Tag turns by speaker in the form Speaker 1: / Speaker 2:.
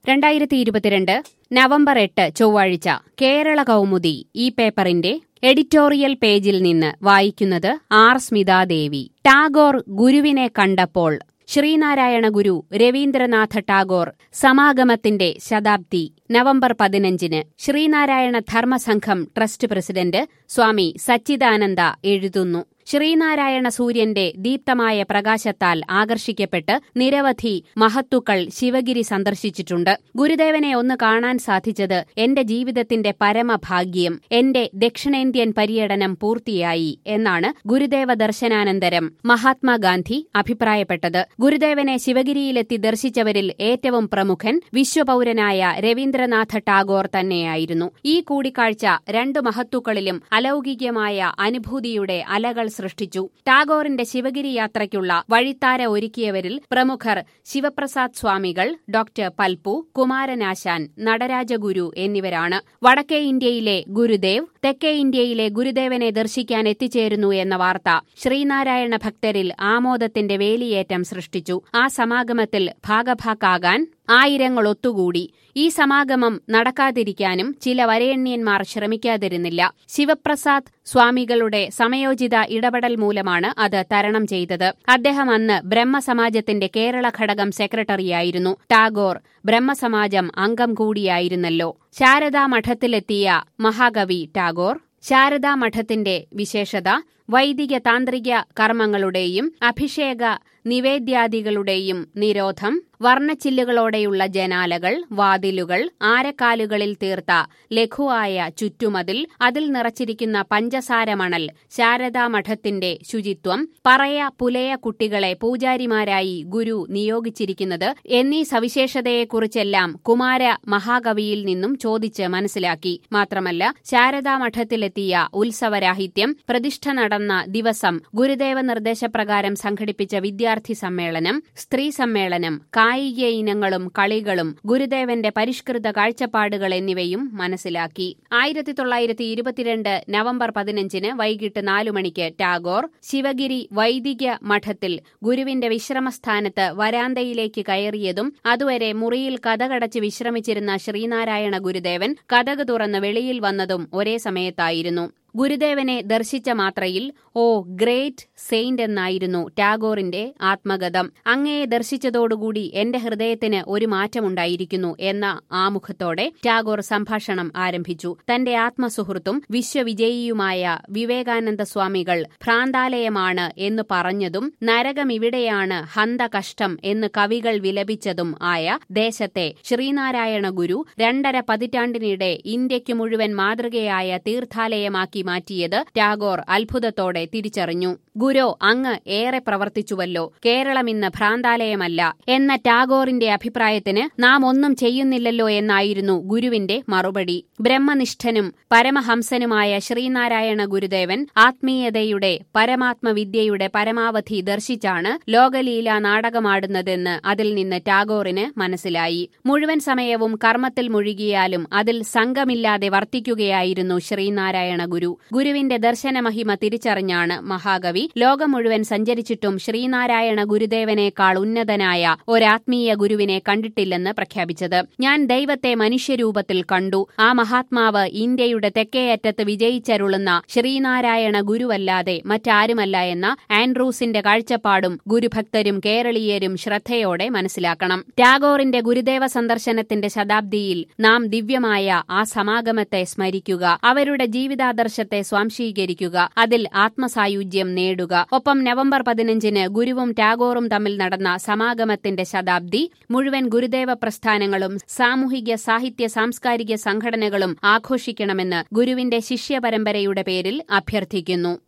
Speaker 1: രണ്ടായിരത്തി ഇരുപത്തിരണ്ട് നവംബർ എട്ട് ചൊവ്വാഴ്ച കേരള കൗമുദി ഈ പേപ്പറിന്റെ എഡിറ്റോറിയൽ പേജിൽ നിന്ന് വായിക്കുന്നത് ആർ സ്മിതാദേവി ടാഗോർ ഗുരുവിനെ കണ്ടപ്പോൾ ശ്രീനാരായണ ഗുരു രവീന്ദ്രനാഥ ടാഗോർ സമാഗമത്തിന്റെ ശതാബ്ദി നവംബർ പതിനഞ്ചിന് ശ്രീനാരായണ ധർമ്മസംഘം ട്രസ്റ്റ് പ്രസിഡന്റ് സ്വാമി സച്ചിദാനന്ദ എഴുതുന്നു ശ്രീനാരായണ സൂര്യന്റെ ദീപ്തമായ പ്രകാശത്താൽ ആകർഷിക്കപ്പെട്ട് നിരവധി മഹത്തുക്കൾ ശിവഗിരി സന്ദർശിച്ചിട്ടുണ്ട് ഗുരുദേവനെ ഒന്ന് കാണാൻ സാധിച്ചത് എന്റെ ജീവിതത്തിന്റെ പരമഭാഗ്യം എന്റെ ദക്ഷിണേന്ത്യൻ പര്യടനം പൂർത്തിയായി എന്നാണ് ഗുരുദേവ ദർശനാനന്തരം മഹാത്മാഗാന്ധി അഭിപ്രായപ്പെട്ടത് ഗുരുദേവനെ ശിവഗിരിയിലെത്തി ദർശിച്ചവരിൽ ഏറ്റവും പ്രമുഖൻ വിശ്വപൌരനായ രവീന്ദ്രനാഥ ടാഗോർ തന്നെയായിരുന്നു ഈ കൂടിക്കാഴ്ച രണ്ടു മഹത്തുക്കളിലും അലൗകികമായ അനുഭൂതിയുടെ അലകൾ സൃഷ്ടിച്ചു ടാഗോറിന്റെ ശിവഗിരി യാത്രയ്ക്കുള്ള വഴിത്താര ഒരുക്കിയവരിൽ പ്രമുഖർ ശിവപ്രസാദ് സ്വാമികൾ ഡോക്ടർ പൽപു കുമാരനാശാൻ നടരാജഗുരു എന്നിവരാണ് വടക്കേ ഇന്ത്യയിലെ ഗുരുദേവ് തെക്കേ ഇന്ത്യയിലെ ഗുരുദേവനെ ദർശിക്കാൻ എത്തിച്ചേരുന്നു എന്ന വാർത്ത ശ്രീനാരായണ ഭക്തരിൽ ആമോദത്തിന്റെ വേലിയേറ്റം സൃഷ്ടിച്ചു ആ സമാഗമത്തിൽ ഭാഗഭാക്കാകാൻ ആയിരങ്ങൾ ഒത്തുകൂടി ഈ സമാഗമം നടക്കാതിരിക്കാനും ചില വരേണ്യന്മാർ ശ്രമിക്കാതിരുന്നില്ല ശിവപ്രസാദ് സ്വാമികളുടെ സമയോചിത ഇടപെടൽ മൂലമാണ് അത് തരണം ചെയ്തത് അദ്ദേഹം അന്ന് ബ്രഹ്മസമാജത്തിന്റെ കേരള ഘടകം സെക്രട്ടറിയായിരുന്നു ടാഗോർ ബ്രഹ്മസമാജം അംഗം കൂടിയായിരുന്നല്ലോ ശാരദാ മഠത്തിലെത്തിയ മഹാകവി ടാഗോർ ശാരദാ മഠത്തിന്റെ വിശേഷത വൈദിക താന്ത്രിക കർമ്മങ്ങളുടെയും അഭിഷേക നിവേദ്യാദികളുടെയും നിരോധം വർണ്ണച്ചില്ലുകളോടെയുള്ള ജനാലകൾ വാതിലുകൾ ആരക്കാലുകളിൽ തീർത്ത ലഘുവായ ചുറ്റുമതിൽ അതിൽ നിറച്ചിരിക്കുന്ന പഞ്ചസാരമണൽ ശാരദാമഠത്തിന്റെ ശുചിത്വം പറയ പുലയ കുട്ടികളെ പൂജാരിമാരായി ഗുരു നിയോഗിച്ചിരിക്കുന്നത് എന്നീ സവിശേഷതയെക്കുറിച്ചെല്ലാം കുമാര മഹാകവിയിൽ നിന്നും ചോദിച്ച് മനസ്സിലാക്കി മാത്രമല്ല ശാരദാമഠത്തിലെത്തിയ ഉത്സവരാഹിത്യം പ്രതിഷ്ഠ നടന്ന ദിവസം ഗുരുദേവ നിർദ്ദേശപ്രകാരം സംഘടിപ്പിച്ച വിദ്യാർത്ഥി സമ്മേളനം സ്ത്രീ സമ്മേളനം കായിക ഇനങ്ങളും കളികളും ഗുരുദേവന്റെ പരിഷ്കൃത കാഴ്ചപ്പാടുകൾ എന്നിവയും മനസ്സിലാക്കി ആയിരത്തി തൊള്ളായിരത്തി ഇരുപത്തിരണ്ട് നവംബർ പതിനഞ്ചിന് വൈകിട്ട് നാലു മണിക്ക് ടാഗോർ ശിവഗിരി വൈദിക മഠത്തിൽ ഗുരുവിന്റെ വിശ്രമസ്ഥാനത്ത് വരാന്തയിലേക്ക് കയറിയതും അതുവരെ മുറിയിൽ കഥകടച്ച് വിശ്രമിച്ചിരുന്ന ശ്രീനാരായണ ഗുരുദേവൻ കഥക് തുറന്ന് വെളിയിൽ വന്നതും ഒരേ സമയത്തായിരുന്നു ഗുരുദേവനെ ദർശിച്ച മാത്രയിൽ ഓ ഗ്രേറ്റ് സെയിന്റ് എന്നായിരുന്നു ടാഗോറിന്റെ ആത്മഗതം അങ്ങയെ ദർശിച്ചതോടുകൂടി എന്റെ ഹൃദയത്തിന് ഒരു മാറ്റമുണ്ടായിരിക്കുന്നു എന്ന ആമുഖത്തോടെ ടാഗോർ സംഭാഷണം ആരംഭിച്ചു തന്റെ ആത്മസുഹൃത്തും വിശ്വവിജയിയുമായ വിവേകാനന്ദ സ്വാമികൾ ഭ്രാന്താലയമാണ് എന്ന് പറഞ്ഞതും നരകമിവിടെയാണ് ഹന്തകഷ്ടം എന്ന് കവികൾ വിലപിച്ചതും ആയ ദേശത്തെ ശ്രീനാരായണ ഗുരു രണ്ടര പതിറ്റാണ്ടിനിടെ ഇന്ത്യയ്ക്ക് മുഴുവൻ മാതൃകയായ തീർത്ഥാലയമാക്കി മാറ്റിയത് ടാഗോർ അത്ഭുതത്തോടെ തിരിച്ചറിഞ്ഞു ഗുരു അങ്ങ് ഏറെ പ്രവർത്തിച്ചുവല്ലോ കേരളം ഇന്ന് ഭ്രാന്താലയമല്ല എന്ന ടാഗോറിന്റെ അഭിപ്രായത്തിന് നാം ഒന്നും ചെയ്യുന്നില്ലല്ലോ എന്നായിരുന്നു ഗുരുവിന്റെ മറുപടി ബ്രഹ്മനിഷ്ഠനും പരമഹംസനുമായ ശ്രീനാരായണ ഗുരുദേവൻ ആത്മീയതയുടെ പരമാത്മവിദ്യയുടെ പരമാവധി ദർശിച്ചാണ് ലോകലീല നാടകമാടുന്നതെന്ന് അതിൽ നിന്ന് ടാഗോറിന് മനസ്സിലായി മുഴുവൻ സമയവും കർമ്മത്തിൽ മുഴുകിയാലും അതിൽ സംഘമില്ലാതെ വർത്തിക്കുകയായിരുന്നു ശ്രീനാരായണ ഗുരു ഗുരുവിന്റെ ദർശനമഹിമ തിരിച്ചറിഞ്ഞാണ് മഹാകവി ലോകം മുഴുവൻ സഞ്ചരിച്ചിട്ടും ശ്രീനാരായണ ഗുരുദേവനേക്കാൾ ഉന്നതനായ ഒരാത്മീയ ഗുരുവിനെ കണ്ടിട്ടില്ലെന്ന് പ്രഖ്യാപിച്ചത് ഞാൻ ദൈവത്തെ മനുഷ്യരൂപത്തിൽ കണ്ടു ആ മഹാത്മാവ് ഇന്ത്യയുടെ തെക്കേയറ്റത്ത് വിജയിച്ചരുളുന്ന ശ്രീനാരായണ ഗുരുവല്ലാതെ മറ്റാരുമല്ല എന്ന ആൻഡ്രൂസിന്റെ കാഴ്ചപ്പാടും ഗുരുഭക്തരും കേരളീയരും ശ്രദ്ധയോടെ മനസ്സിലാക്കണം ടാഗോറിന്റെ ഗുരുദേവ സന്ദർശനത്തിന്റെ ശതാബ്ദിയിൽ നാം ദിവ്യമായ ആ സമാഗമത്തെ സ്മരിക്കുക അവരുടെ ജീവിതാദർശത്തെ സ്വാംശീകരിക്കുക അതിൽ ആത്മസായുജ്യം നേടുക ഒപ്പം നവംബർ പതിനഞ്ചിന് ഗുരുവും ടാഗോറും തമ്മിൽ നടന്ന സമാഗമത്തിന്റെ ശതാബ്ദി മുഴുവൻ ഗുരുദേവ പ്രസ്ഥാനങ്ങളും സാമൂഹിക സാഹിത്യ സാംസ്കാരിക സംഘടനകളും ആഘോഷിക്കണമെന്ന് ഗുരുവിന്റെ ശിഷ്യപരമ്പരയുടെ പേരിൽ അഭ്യർത്ഥിക്കുന്നു